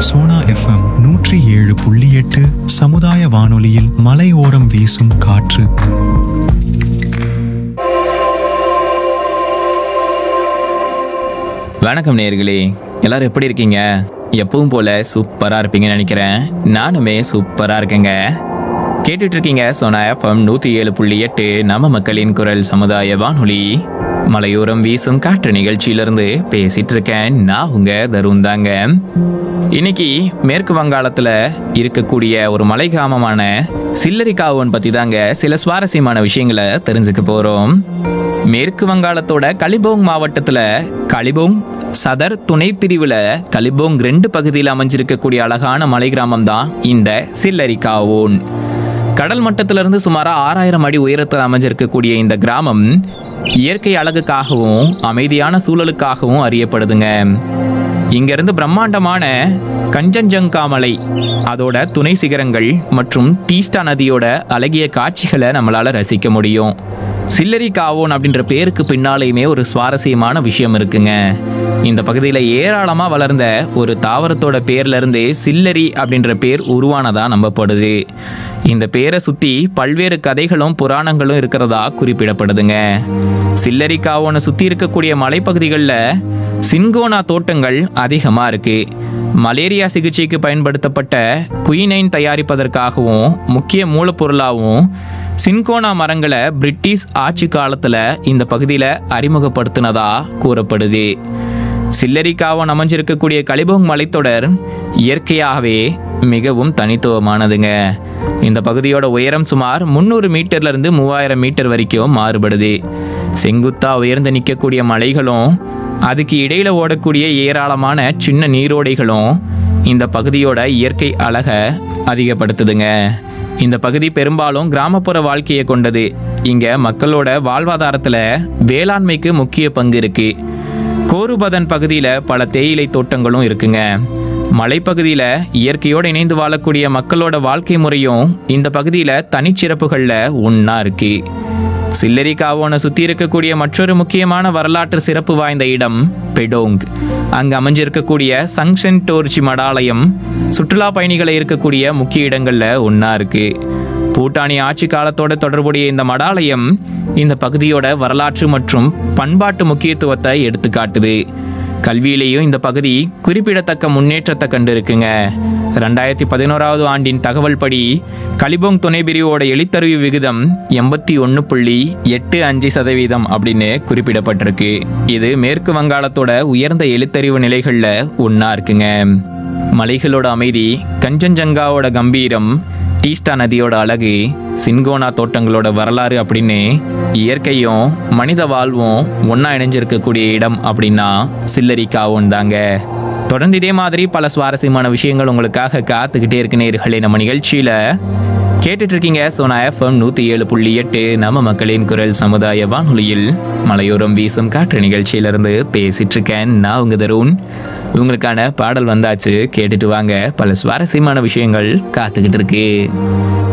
Sona FM நூற்றி ஏழு புள்ளி எட்டு சமுதாய வானொலியில் மலையோரம் வீசும் காற்று வணக்கம் நேயர்களே எல்லாரும் எப்படி இருக்கீங்க எப்பவும் போல சூப்பரா இருப்பீங்கன்னு நினைக்கிறேன் நானுமே சூப்பரா இருக்கேங்க கேட்டுட்டு இருக்கீங்க சோனா எஃப்எம் நூத்தி ஏழு புள்ளி எட்டு நம்ம மக்களின் குரல் சமுதாய வானொலி மலையோரம் வீசும் காற்று நிகழ்ச்சியிலிருந்து பேசிட்டு இருக்கேன் நான் உங்க தருண் தாங்க இன்னைக்கு மேற்கு வங்காளத்துல இருக்கக்கூடிய ஒரு மலை கிராமமான சில்லரிகாவன் பத்தி தாங்க சில சுவாரஸ்யமான விஷயங்களை தெரிஞ்சுக்க போறோம் மேற்கு வங்காளத்தோட கலிபோங் மாவட்டத்துல கலிபோங் சதர் துணை பிரிவுல கலிபோங் ரெண்டு பகுதியில் அமைஞ்சிருக்கக்கூடிய அழகான மலை கிராமம் தான் இந்த சில்லரிகாவோன் கடல் மட்டத்திலிருந்து சுமார் ஆறாயிரம் அடி உயரத்தில் அமைஞ்சிருக்கக்கூடிய இந்த கிராமம் இயற்கை அழகுக்காகவும் அமைதியான சூழலுக்காகவும் அறியப்படுதுங்க இங்கிருந்து பிரம்மாண்டமான கஞ்சஞ்சங்கா மலை அதோட துணை சிகரங்கள் மற்றும் டீஸ்டா நதியோட அழகிய காட்சிகளை நம்மளால ரசிக்க முடியும் சில்லரி காவோன் அப்படின்ற பேருக்கு பின்னாலேயுமே ஒரு சுவாரஸ்யமான விஷயம் இருக்குங்க இந்த பகுதியில் ஏராளமாக வளர்ந்த ஒரு தாவரத்தோட பேர்ல இருந்து சில்லரி அப்படின்ற பேர் உருவானதா நம்பப்படுது இந்த பேரை சுத்தி பல்வேறு கதைகளும் புராணங்களும் இருக்கிறதா குறிப்பிடப்படுதுங்க சில்லரி காவோனை சுத்தி இருக்கக்கூடிய மலைப்பகுதிகளில் சின்கோனா தோட்டங்கள் அதிகமாக இருக்கு மலேரியா சிகிச்சைக்கு பயன்படுத்தப்பட்ட குயினைன் தயாரிப்பதற்காகவும் முக்கிய மூலப்பொருளாகவும் சின்கோனா மரங்களை பிரிட்டிஷ் ஆட்சி காலத்தில் இந்த பகுதியில் அறிமுகப்படுத்தினதா கூறப்படுது சில்லரிக்காவன் அமைஞ்சிருக்கக்கூடிய கலிபோங் மலைத்தொடர் இயற்கையாகவே மிகவும் தனித்துவமானதுங்க இந்த பகுதியோட உயரம் சுமார் முந்நூறு மீட்டர்ல இருந்து மூவாயிரம் மீட்டர் வரைக்கும் மாறுபடுது செங்குத்தா உயர்ந்து நிற்கக்கூடிய மலைகளும் அதுக்கு இடையில ஓடக்கூடிய ஏராளமான சின்ன நீரோடைகளும் இந்த பகுதியோட இயற்கை அழகை அதிகப்படுத்துதுங்க இந்த பகுதி பெரும்பாலும் கிராமப்புற வாழ்க்கையை கொண்டது இங்க மக்களோட வாழ்வாதாரத்துல வேளாண்மைக்கு முக்கிய பங்கு இருக்கு கோருபதன் பகுதியில் பல தேயிலை தோட்டங்களும் இருக்குங்க மலைப்பகுதியில் இயற்கையோடு இணைந்து வாழக்கூடிய மக்களோட வாழ்க்கை முறையும் இந்த பகுதியில் தனிச்சிறப்புகளில் ஒன்றா இருக்கு சில்லரி காவோனை சுற்றி இருக்கக்கூடிய மற்றொரு முக்கியமான வரலாற்று சிறப்பு வாய்ந்த இடம் பெடோங் அங்கு அமைஞ்சிருக்கக்கூடிய சங்ஷன் டோர்ச்சி மடாலயம் சுற்றுலா பயணிகளை இருக்கக்கூடிய முக்கிய இடங்களில் ஒன்றா இருக்கு பூட்டானி ஆட்சி காலத்தோட தொடர்புடைய இந்த மடாலயம் இந்த பகுதியோட வரலாற்று மற்றும் பண்பாட்டு முக்கியத்துவத்தை எடுத்துக்காட்டுது கல்வியிலேயும் இந்த பகுதி குறிப்பிடத்தக்க முன்னேற்றத்தை கண்டிருக்குங்க ரெண்டாயிரத்தி பதினோராவது ஆண்டின் தகவல் படி கலிபோங் துணை பிரிவோட எழுத்தறிவு விகிதம் எண்பத்தி ஒன்று புள்ளி எட்டு அஞ்சு சதவீதம் அப்படின்னு குறிப்பிடப்பட்டிருக்கு இது மேற்கு வங்காளத்தோட உயர்ந்த எழுத்தறிவு நிலைகளில் ஒன்றா இருக்குங்க மலைகளோட அமைதி கஞ்சஞ்சங்காவோட கம்பீரம் டீஸ்டா நதியோட அழகு சின்கோனா தோட்டங்களோட வரலாறு அப்படின்னு இயற்கையும் மனித வாழ்வும் ஒன்றா இணைஞ்சிருக்கக்கூடிய இடம் அப்படின்னா சில்லரிக்காவும் தாங்க தொடர்ந்து இதே மாதிரி பல சுவாரஸ்யமான விஷயங்கள் உங்களுக்காக காத்துக்கிட்டே இருக்கு நேர்களே நம்ம நிகழ்ச்சியில் கேட்டுட்டு இருக்கீங்க சோனா எஃப்எம் நூற்றி ஏழு புள்ளி எட்டு நம்ம மக்களின் குரல் சமுதாய வானொலியில் மலையோரம் வீசும் காற்று நிகழ்ச்சியிலிருந்து பேசிட்டு இருக்கேன் நான் உங்க தருண் உங்களுக்கான பாடல் வந்தாச்சு கேட்டுட்டு வாங்க பல சுவாரஸ்யமான விஷயங்கள் காத்துக்கிட்டு இருக்கு